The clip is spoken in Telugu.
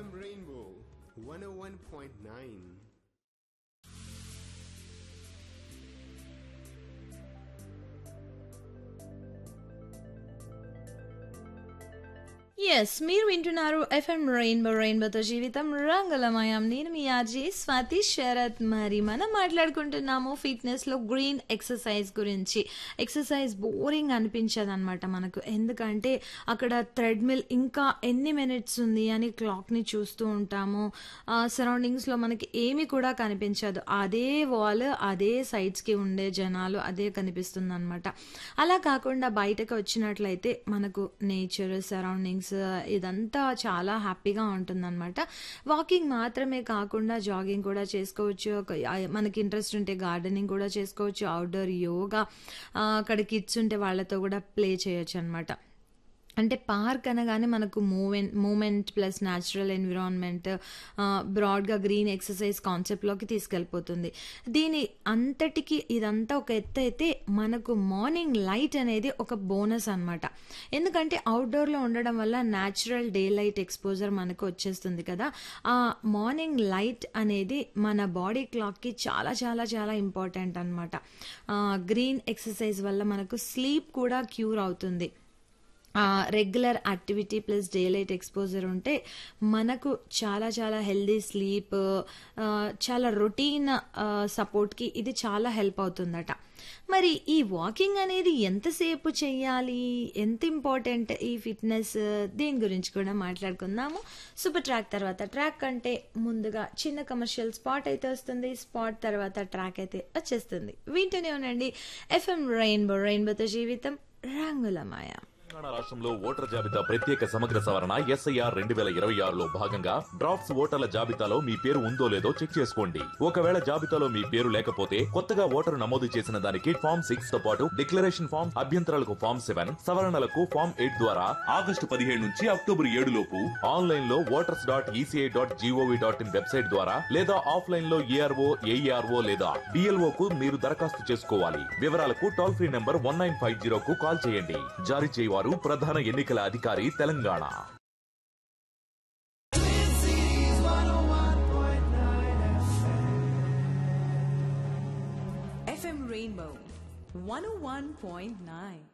FM Rainbow 101.9. ఎస్ మీరు వింటున్నారు ఎఫ్ఎం రెయిన్బో రెయిన్బోతో జీవితం రంగులమయం నేను మీ ఆర్జీ స్వాతి శరత్ మరి మనం మాట్లాడుకుంటున్నాము ఫిట్నెస్ లో గ్రీన్ ఎక్సర్సైజ్ గురించి ఎక్సర్సైజ్ బోరింగ్ అనిపించదు అనమాట మనకు ఎందుకంటే అక్కడ థ్రెడ్మిల్ ఇంకా ఎన్ని మినిట్స్ ఉంది అని క్లాక్ ని చూస్తూ ఉంటాము సరౌండింగ్స్ లో మనకి ఏమీ కూడా కనిపించదు అదే వాల్ అదే సైడ్స్ కి ఉండే జనాలు అదే కనిపిస్తుంది అనమాట అలా కాకుండా బయటకు వచ్చినట్లయితే మనకు నేచర్ సరౌండింగ్స్ ఇదంతా చాలా హ్యాపీగా ఉంటుందన్నమాట వాకింగ్ మాత్రమే కాకుండా జాగింగ్ కూడా చేసుకోవచ్చు ఒక- ఆ, మనకి ఇంట్రెస్ట్ ఉంటే గార్డెనింగ్ కూడా చేసుకోవచ్చు అవుట్డోర్ యోగా ఆ, అక్కడ కిడ్స్ ఉంటే వాళ్ళతో కూడా ప్లే చేయొచ్చు అనమాట అంటే పార్క్ అనగానే మనకు movement movement plus natural environment బ్రాడ్గా గ్రీన్ ఎక్సర్సైజ్ కాన్సెప్ట్లోకి తీసుకెళ్ళిపోతుంది దీని అంతటికి ఇదంతా ఒక ఎత్తు అయితే మనకు మార్నింగ్ లైట్ అనేది ఒక బోనస్ అన్నమాట ఎందుకంటే అవుట్డోర్లో ఉండడం వల్ల న్యాచురల్ డే లైట్ ఎక్స్పోజర్ మనకు వచ్చేస్తుంది కదా ఆ మార్నింగ్ లైట్ అనేది మన బాడీ క్లాక్కి చాలా చాలా చాలా ఇంపార్టెంట్ అనమాట గ్రీన్ ఎక్సర్సైజ్ వల్ల మనకు స్లీప్ కూడా క్యూర్ అవుతుంది regular activity plus daylight exposure ఉంటే మనకు చాలా చాలా హెల్దీ స్లీప్ చాలా రొటీన్ సపోర్ట్కి ఇది చాలా హెల్ప్ అవుతుందట మరి ఈ వాకింగ్ అనేది ఎంతసేపు చేయాలి ఎంత ఇంపార్టెంట్ ఈ ఫిట్నెస్ దీని గురించి కూడా మాట్లాడుకుందాము సూపర్ ట్రాక్ తర్వాత ట్రాక్ అంటే ముందుగా చిన్న కమర్షియల్ స్పాట్ అయితే వస్తుంది స్పాట్ తర్వాత ట్రాక్ అయితే వచ్చేస్తుంది వింటూనే ఉండండి ఎఫ్ఎం రెయిన్బో రెయిన్బోతో జీవితం రంగులమాయ తెలంగాణ రాష్ట్రంలో ఓటర్ జాబితా ప్రత్యేక సమగ్ర సవరణ ఎస్ఐఆర్ రెండు వేల ఇరవై ఆరులో భాగంగా డ్రాఫ్ట్స్ ఓటర్ల జాబితాలో మీ పేరు ఉందో లేదో చెక్ చేసుకోండి ఒకవేళ జాబితాలో మీ పేరు లేకపోతే కొత్తగా ఓటరు నమోదు చేసిన దానికి ఫామ్ సిక్స్ తో పాటు డిక్లరేషన్ ఫామ్ అభ్యంతరాలకు ఫామ్ సెవెన్ సవరణలకు ఫామ్ ఎయిట్ ద్వారా ఆగస్టు పదిహేడు నుంచి అక్టోబర్ ఏడు లోపు ఆన్లైన్ లో voters dot ECI dot GOV dot in website ద్వారా లేదా ఆఫ్లైన్ లో ఏఆర్ఓ ఏఈఆర్ఓ లేదా డిఎల్ఓ కు మీరు దరఖాస్తు చేసుకోవాలి వివరాలకు toll free number one nine five zero కు కాల్ చేయండి జారీ చేయవారు ప్రధాన ఎన్నికల అధికారి తెలంగాణ FM Rainbow 101.9.